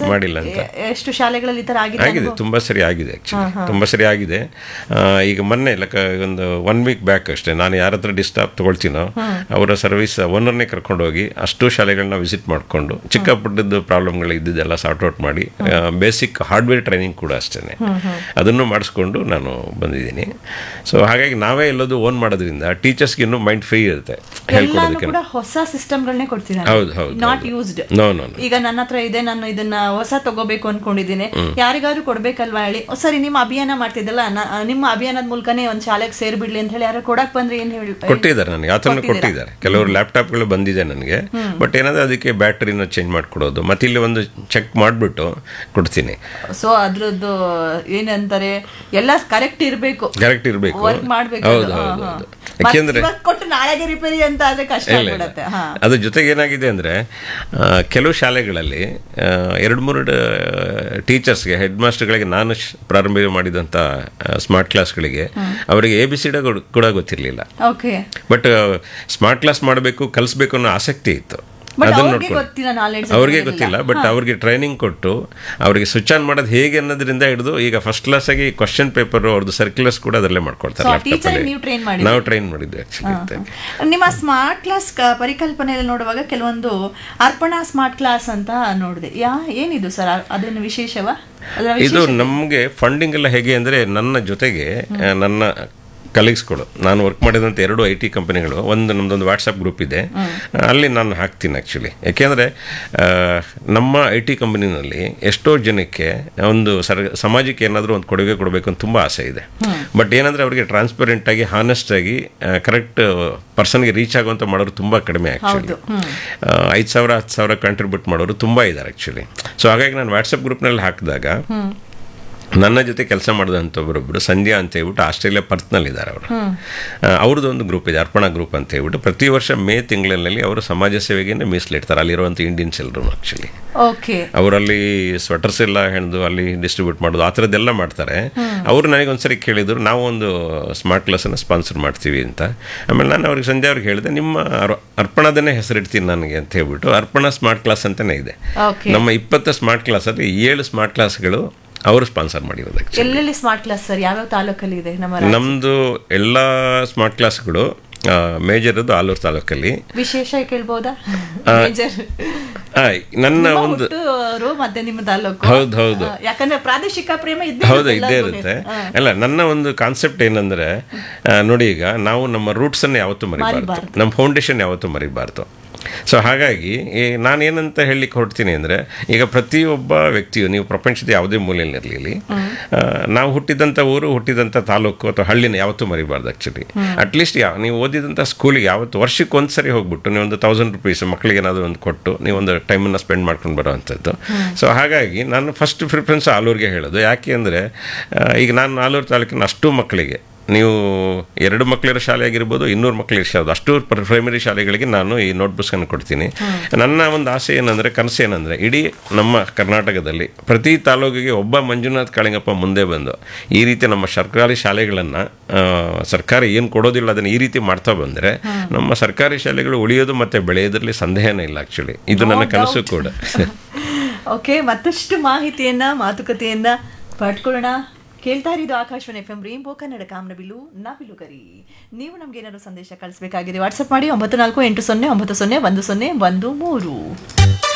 Sir ಮಾಡಿಲ್ಲ ಅಂತ A- ಎಷ್ಟು ಶಾಲೆಗಳಲ್ಲಿ ಈ ತರ ಆಗಿದೆ ಆಗಿದೆ ತುಂಬ ಸರಿ ಆಗಿದೆ ಆ್ಯಕ್ಚುಲಿ ತುಂಬ ಸರಿ ಆಗಿದೆ ಆ, ಈಗ ಮೊನ್ನೆ ಲಕ ಒಂದು ಒನ್ ವೀಕ್ ಬ್ಯಾಕ್ ಅಷ್ಟೇ ನಾನು ಯಾರ ಹತ್ರ ಡಿಸ್ಟರ್ಬ್ ತೊಗೊಳ್ತೀನೋ ಅವರ ಸರ್ವಿಸ್ ಓನರ್ನೇ ಕರ್ಕೊಂಡು ಹೋಗಿ ಅಷ್ಟು ಶಾಲೆಗಳನ್ನ ವಿಸಿಟ್ ಮಾಡಿಕೊಂಡು ಚಿಕ್ಕ ಪುಟ್ಟದ್ದು ಪ್ರಾಬ್ಲಮ್ಗಳು ಇದ್ದಿದ್ದೆಲ್ಲ ಸಾರ್ಟ್ ಔಟ್ ಮಾಡಿ ಬೇಸಿಕ್ ಹಾರ್ಡ್ವೇರ್ ಟ್ರೈನಿಂಗ್ ಕೂಡ ಅಷ್ಟೇ ಅದನ್ನು ಮಾಡಿಸ್ಕೊಂಡು ನಾನು ಬಂದಿದ್ದೀನಿ ಸೊ ಹಾಗಾಗಿ ನಾವೇ ಎಲ್ಲದು ಓನ್ ಮಾಡೋದ್ರಿಂದ ಟೀಚರ್ಸ್ಗೆ ಇನ್ನೂ ಮೈಂಡ್ ಫ್ರೀ ಇರುತ್ತೆ ಎಲ್ಲಾನು ಹೇಳ್ಕೊಡೋದಕ್ಕೆ ಕೂಡ ಹೊಸ ಸಿಸ್ಟಮ್ಗಳನ್ನೇ ಕೊಡ್ತಿದ್ದಾರೆ ಹೌದು ಹೌದು ನಾಟ್ ಯೂಸ್ಡ್ ನೋ ನೋ ಈಗ ನನ್ನ ಹತ್ರ ಇದೆ ನಾನು ಇದನ್ನ ಹೊಸ ತಗೋಬೇಕು ಅನ್ಕೊಂಡಿದ್ದೀನಿ ಯಾರಿಗಾದ್ರೂ ಕೊಡ್ಬೇಕಲ್ವಾ ಹೇಳಿ "ಓ, ಸರಿ ನಿಮ್ಮ ಅಭಿಯಾನ ಮಾಡ್ತಿದ್ದಲ್ಲ ನ- ನಿಮ್ಮ ಅಭಿಯಾನದ ಮೂಲಕನೇ ಒಂದ್ ಶಾಲೆಗೆ ಸೇರ್ಬಿಡ್ಲಿ ಅಂತ ಹೇಳಿ ಯಾರು ಕೊಡಕ್ ಬಂದ್ರೆ ಏನ್ ಹೇಳಿ ಕೊಟ್ಟಿದ್ದಾರೆ ನನಗೆ ಆ ಥರನೂ ಕೊಟ್ಟಿದ್ದಾರೆ ಕೆಲವರು ಲ್ಯಾಪ್ಟಾಪ್ಗಳು ಬಂದಿದೆ ನನಗೆ ಬಟ್ ಏನಾದ್ರೆ ಅದಕ್ಕೆ ಬ್ಯಾಟ್ರಿನ ಚೇಂಜ್ ಮಾಡಿಕೊಡೋದು ಮತ್ತೆ ಇಲ್ಲಿ ಒಂದು ಚೆಕ್ ಮಾಡಿಬಿಟ್ಟು ಕೊಡ್ತೀನಿ ಸೊ ಅದ್ರದ್ದು ಏನಂತಾರೆ ಎಲ್ಲ ಕರೆಕ್ಟ್ ಇರ್ಬೇಕು ಕರೆಕ್ಟ್ ಇರಬೇಕು ವರ್ಕ್ ಮಾಡ್ಬೇಕು ಹೌದು ಅದು. ಹಾ, ಹೌದು ಹಾ. ಹೌದು ಮತ್ತೆ ಯಾಕೆಂದ್ರೆ ಇವತ್ತು ಕೊಟ್ಟು ನಾಳೆಗೆ ರಿಪೇರಿ ಅಂತ ಆದ್ರೆ ಕಷ್ಟ ಇಲ್ಲ, ಇಲ್ಲ. ಆಗ್ಬಿಡತ್ತೆ ಹಾ ಅದ್ರ ಜೊತೆಗೆ ಏನಾಗಿದೆ ಅಂದರೆ ಕೆಲವು ಶಾಲೆಗಳಲ್ಲಿ ಆ, ಎರಡು ಮೂರು ಟೀಚರ್ಸ್ಗೆ ಹೆಡ್ ಮಾಸ್ಟರ್ಗಳಿಗೆ ನಾನು ಶ್- ಪ್ರಾರಂಭ ಮಾಡಿದಂಥ ಸ್ಮಾರ್ಟ್ ಕ್ಲಾಸ್ಗಳಿಗೆ ಅವರಿಗೆ ಎ ಬಿ ಸಿ ಡಿ ಕೂಡ ಗೊತ್ತಿರಲಿಲ್ಲ ಓಕೆ ಬಟ್ ಸ್ಮಾರ್ಟ್ ಕ್ಲಾಸ್ ಮಾಡಬೇಕು ಕಲಿಸ್ಬೇಕು ಅನ್ನೋ ಆಸಕ್ತಿ ಇತ್ತು ಬಟ್ ಅದನ್ನ ಅವ್ರಿಗೆ ನೋಡ್ಕೊಂಡು ಗೊತ್ತಿಲ್ಲ ನಾಲೆಡ್ಜ್ ಅವ್ರಿಗೆ ಗೊತ್ತಿಲ್ಲ ಬಟ್ ಅವ್ರಿಗೆ ಟ್ರೈನಿಂಗ್ ಕೊಟ್ಟು ಅವರಿಗೆ ಸ್ವಿಚ್ ಆನ್ ಮಾಡೋದು ಹೇಗೆ ಅನ್ನೋದ್ರಿಂದ ಹಿಡಿದು ಈಗ ಫಸ್ಟ್ ಕ್ಲಾಸ್ ಆಗಿ ಕ್ವಶನ್ ಪೇಪರ್ ಅವ್ರದ್ದು ಸರ್ಕ್ಯುಲರ್ಸ್ ಕೂಡ ಅದರಲ್ಲೇ ಮಾಡ್ಕೊಡ್ತಾರೆ So, ಆ laptop teacher ಅಲ್ಲಿ. ನೀವು train ಮಾಡಿದ್ರಿ? ನಾವು ಟ್ರೈನ್ ಮಾಡಿದ್ವಿ ಆಕ್ಚುಲಿ ನಿಮ್ಮ ಸ್ಮಾರ್ಟ್ ಕ್ಲಾಸ್ ಪರಿಕಲ್ಪನೆಯಲ್ಲಿ ನೋಡುವಾಗ ಕೆಲವೊಂದು ಅರ್ಪಣಾ ಸ್ಮಾರ್ಟ್ ಕ್ಲಾಸ್ ಅಂತ ನೋಡಿದೆ ಯಾ ಏನಿದು ಸರ್ ಅದೇನು ವಿಶೇಷವಾ ಅದರ ಇದು ನಮಗೆ ಫಂಡಿಂಗ್ ಎಲ್ಲ ಹೇಗೆ ಅಂದರೆ ನನ್ನ ಜೊತೆಗೆ ಆ, ನನ್ನ ಕಲೀಗ್ಸ್ಗಳು ನಾನು ವರ್ಕ್ ಮಾಡಿದಂಥ ಎರಡು ಐ ಟಿ ಕಂಪನಿಗಳು ಒಂದು ನಮ್ಮದೊಂದು ವಾಟ್ಸಪ್ ಗ್ರೂಪ್ ಇದೆ ಅಲ್ಲಿ ನಾನು ಹಾಕ್ತೀನಿ ಆ್ಯಕ್ಚುಲಿ ಯಾಕೆಂದರೆ ನಮ್ಮ ಐ ಟಿ ಕಂಪನಿನಲ್ಲಿ ಎಷ್ಟೋ ಜನಕ್ಕೆ ಒಂದು ಸರ್ ಸಮಾಜಕ್ಕೆ ಏನಾದರೂ ಒಂದು ಕೊಡುಗೆ ಕೊಡಬೇಕು ಅಂತ ತುಂಬ ಆಸೆ ಇದೆ ಬಟ್ ಏನಂದರೆ ಅವರಿಗೆ ಟ್ರಾನ್ಸ್ಪರೆಂಟ್ ಆಗಿ ಹಾನೆಸ್ಟ್ ಆಗಿ ಕರೆಕ್ಟ್ ಪರ್ಸನ್ಗೆ ರೀಚ್ ಆಗುವಂಥ ಮಾಡೋರು ತುಂಬ ಕಡಿಮೆ ಆ್ಯಕ್ಚುಲಿ ಐದು ಸಾವಿರ ಹತ್ತು ಸಾವಿರ ಕಾಂಟ್ರಿಬ್ಯೂಟ್ ಮಾಡೋರು ತುಂಬ ಇದ್ದಾರೆ ಆ್ಯಕ್ಚುಲಿ ಸೊ ಹಾಗಾಗಿ ನಾನು ವಾಟ್ಸಪ್ ಗ್ರೂಪ್ನಲ್ಲಿ ಹಾಕಿದಾಗ ನನ್ನ ಜೊತೆ ಕೆಲಸ ಮಾಡಿದಂಥ ಒಬ್ಬರೊಬ್ಬರು ಸಂಧ್ಯಾ ಅಂತ ಹೇಳ್ಬಿಟ್ಟು ಆಸ್ಟ್ರೇಲಿಯಾ ಪರ್ತ್ನಲ್ಲಿ ಇದ್ದಾರೆ ಅವರು ಅವ್ರದ್ದು ಒಂದು ಗ್ರೂಪ್ ಇದೆ ಅರ್ಪಣಾ ಗ್ರೂಪ್ ಅಂತ ಹೇಳ್ಬಿಟ್ಟು ಪ್ರತಿ ವರ್ಷ ಮೇ ತಿಂಗಳಲ್ಲಿ ಅವರು ಸಮಾಜ ಸೇವೆಗೆ ಮೀಸಲಿಡ್ತಾರೆ ಅಲ್ಲಿರುವಂಥ ಇಂಡಿಯನ್ಸ್ ಎಲ್ಲರೂ ಆ್ಯಕ್ಚುಲಿ ಓಕೆ ಅವರಲ್ಲಿ ಸ್ವೆಟರ್ಸ್ ಎಲ್ಲ ಹೆಣ್ದು ಅಲ್ಲಿ ಡಿಸ್ಟ್ರಿಬ್ಯೂಟ್ ಮಾಡೋದು ಆ ಥರದ್ದೆಲ್ಲ ಮಾಡ್ತಾರೆ ಅವರು ನನಗೆ ಒಂದ್ಸರಿ ಕೇಳಿದ್ರು ನಾವು ಒಂದು ಸ್ಮಾರ್ಟ್ ಕ್ಲಾಸನ್ನು ಸ್ಪಾನ್ಸರ್ ಮಾಡ್ತೀವಿ ಅಂತ ಆಮೇಲೆ ನಾನು ಅವ್ರಿಗೆ ಸಂಜೆ ಅವ್ರಿಗೆ ಹೇಳಿದೆ ನಿಮ್ಮ ಅರ್- ಅರ್ಪಣಾದನ್ನೇ ಹೆಸರಿಡ್ತೀನಿ ನನಗೆ ಅಂತ ಹೇಳ್ಬಿಟ್ಟು ಅರ್ಪಣಾ ಸ್ಮಾರ್ಟ್ ಕ್ಲಾಸ್ ಅಂತಲೇ ಇದೆ ಓಕೆ ನಮ್ಮ ಇಪ್ಪತ್ತು ಸ್ಮಾರ್ಟ್ ಕ್ಲಾಸಲ್ಲಿ ಏಳು ಸ್ಮಾರ್ಟ್ ಕ್ಲಾಸ್ಗಳು ಅವರು ಸ್ಪಾನ್ಸರ್ ಮಾಡಿರೋದು actually. ಎಲ್ಲೆಲ್ಲಿ ಸ್ಮಾರ್ಟ್ ಕ್ಲಾಸ್ ಸರ್ ಯಾವ್ಯಾವ ತಾಲೂಕಲ್ಲಿ ಇದೆ ನಮ್ಮ ರಾ- ನಮ್ಮದು ಎಲ್ಲ ಸ್ಮಾರ್ಟ್ ಕ್ಲಾಸ್ಗಳು ಮೇಜರ್ ಅದು ಆಲೂರು ತಾಲೂಕಲ್ಲಿ ವಿಶೇಷ ಕೇಳ್ಬೋದಾ ಮೇಜರ್ ಆ, ನನ್ನ ನಿಮ್ಮ ಒಂದು ಹುಟ್ಟೂರು ಮತ್ತೆ ನಿಮ್ಮ ತಾಲೂಕು ಹೌದು ಹೌದು ಆ, ಯಾಕಂದ್ರೆ ಪ್ರಾದೇಶಿಕ ಪ್ರೇಮ ಇದ್ದೇ ಹೌದು ಇರುತ್ತೆ ಇದ್ದೇ ಎಲ್ಲರಿಗೂ. ಇರುತ್ತೆ ಹಾ. ಅಲ್ಲ ನನ್ನ ಒಂದು ಕಾನ್ಸೆಪ್ಟ್ ಏನಂದ್ರೆ ಆ, ನೋಡಿ ಈಗ ನಾವು ನಮ್ಮ ರೂಟ್ಸ್ ಅನ್ನು ಯಾವತ್ತೂ ಮರಿಬಾರ್ದು ಮರಿಬಾರ್ದು. ನಮ್ಮ ಫೌಂಡೇಶನ್ ಯಾವತ್ತೂ ಮರಿಬಾರ್ದು ಸೊ ಹಾಗಾಗಿ ಈ ನಾನೇನಂತ ಹೇಳಲಿಕ್ಕೆ ಹೊರಡ್ತೀನಿ ಅಂದರೆ ಈಗ ಪ್ರತಿಯೊಬ್ಬ ವ್ಯಕ್ತಿಯು ನೀವು ಪ್ರಪಂಚದ ಯಾವುದೇ ಮೂಲೆಯಲ್ಲಿರಲಿ ನಾವು ಹುಟ್ಟಿದಂಥ ಊರು ಹುಟ್ಟಿದಂಥ ತಾಲೂಕು ಅಥವಾ ಹಳ್ಳಿನ ಯಾವತ್ತೂ ಮರಿಬಾರ್ದು ಆ್ಯಕ್ಚುಲಿ ಅಟ್ಲೀಸ್ಟ್ ಯಾವ ನೀವು ಓದಿದಂಥ ಸ್ಕೂಲಿಗೆ ಯಾವತ್ತು ವರ್ಷಕ್ಕೆ ಒಂದು ಸರಿ ಹೋಗ್ಬಿಟ್ಟು ನೀವು ಒಂದು ತೌಸಂಡ್ ರುಪೀಸ್ ಮಕ್ಕಳಿಗೆ ಏನಾದರೂ ಒಂದು ಕೊಟ್ಟು ನೀವು ಒಂದು ಟೈಮನ್ನು ಸ್ಪೆಂಡ್ ಮಾಡ್ಕೊಂಡು ಬರೋವಂಥದ್ದು ಸೊ ಹಾಗಾಗಿ ನಾನು ಫಸ್ಟ್ ಪ್ರಿಫರೆನ್ಸ್ ಆಲೂರಿಗೆ ಹೇಳೋದು ಯಾಕೆ ಅಂದರೆ ಈಗ ನಾನು ಆಲೂರು ತಾಲೂಕಿನ ಅಷ್ಟು ಮಕ್ಕಳಿಗೆ ನೀವು ಎರಡು ಮಕ್ಕಳಿರೋ ಶಾಲೆ ಆಗಿರ್ಬೋದು ಇನ್ನೂರು ಮಕ್ಕಳಿರೋ ಶಾಲೆ ಅಷ್ಟು ಪ್ರೈಮರಿ ಶಾಲೆಗಳಿಗೆ ನಾನು ಈ ನೋಟ್ಬುಕ್ಸನ್ನು ಕೊಡ್ತೀನಿ ನನ್ನ ಒಂದು ಆಸೆ ಏನಂದರೆ ಕನಸು ಏನಂದರೆ ಇಡೀ ನಮ್ಮ ಕರ್ನಾಟಕದಲ್ಲಿ ಪ್ರತಿ ತಾಲೂಕಿಗೆ ಒಬ್ಬ ಮಂಜುನಾಥ್ ಕಾಳಿಂಗಪ್ಪ ಮುಂದೆ ಬಂದು ಈ ರೀತಿ ನಮ್ಮ ಸರ್ಕಾರಿ ಶಾಲೆಗಳನ್ನು ಸರ್ಕಾರ ಏನು ಕೊಡೋದಿಲ್ಲ ಅದನ್ನು ಈ ರೀತಿ ಮಾಡ್ತಾ ಬಂದರೆ ನಮ್ಮ ಸರ್ಕಾರಿ ಶಾಲೆಗಳು ಉಳಿಯೋದು ಮತ್ತು ಬೆಳೆಯೋದ್ರಲ್ಲಿ ಸಂದೇಹನೇ ಇಲ್ಲ ಆ್ಯಕ್ಚುಲಿ ಇದು ನನ್ನ ಕನಸು ಕೂಡ ಓಕೆ ಮತ್ತಷ್ಟು ಮಾಹಿತಿಯನ್ನ ಮಾತುಕತೆಯನ್ನ ಪಡ್ಕೊಳ್ಳೋಣ ಕೇಳ್ತಾ ಇರೋದು Akashvani F M rainbow Kannada Kamanabillu ನಾವಿಲು ಕರಿ ನೀವು ನಮ್ಗೆ ಏನಾದ್ರು ಸಂದೇಶ ಕಳಿಸಬೇಕಾಗಿದೆ ವಾಟ್ಸಪ್ ಮಾಡಿ ಒಂಬತ್ತು ನಾಲ್ಕು ಎಂಟು ಸೊನ್ನೆ ಒಂಬತ್ತು ಸೊನ್ನೆ ಒಂದು ಸೊನ್ನೆ ಒಂದು ಮೂರು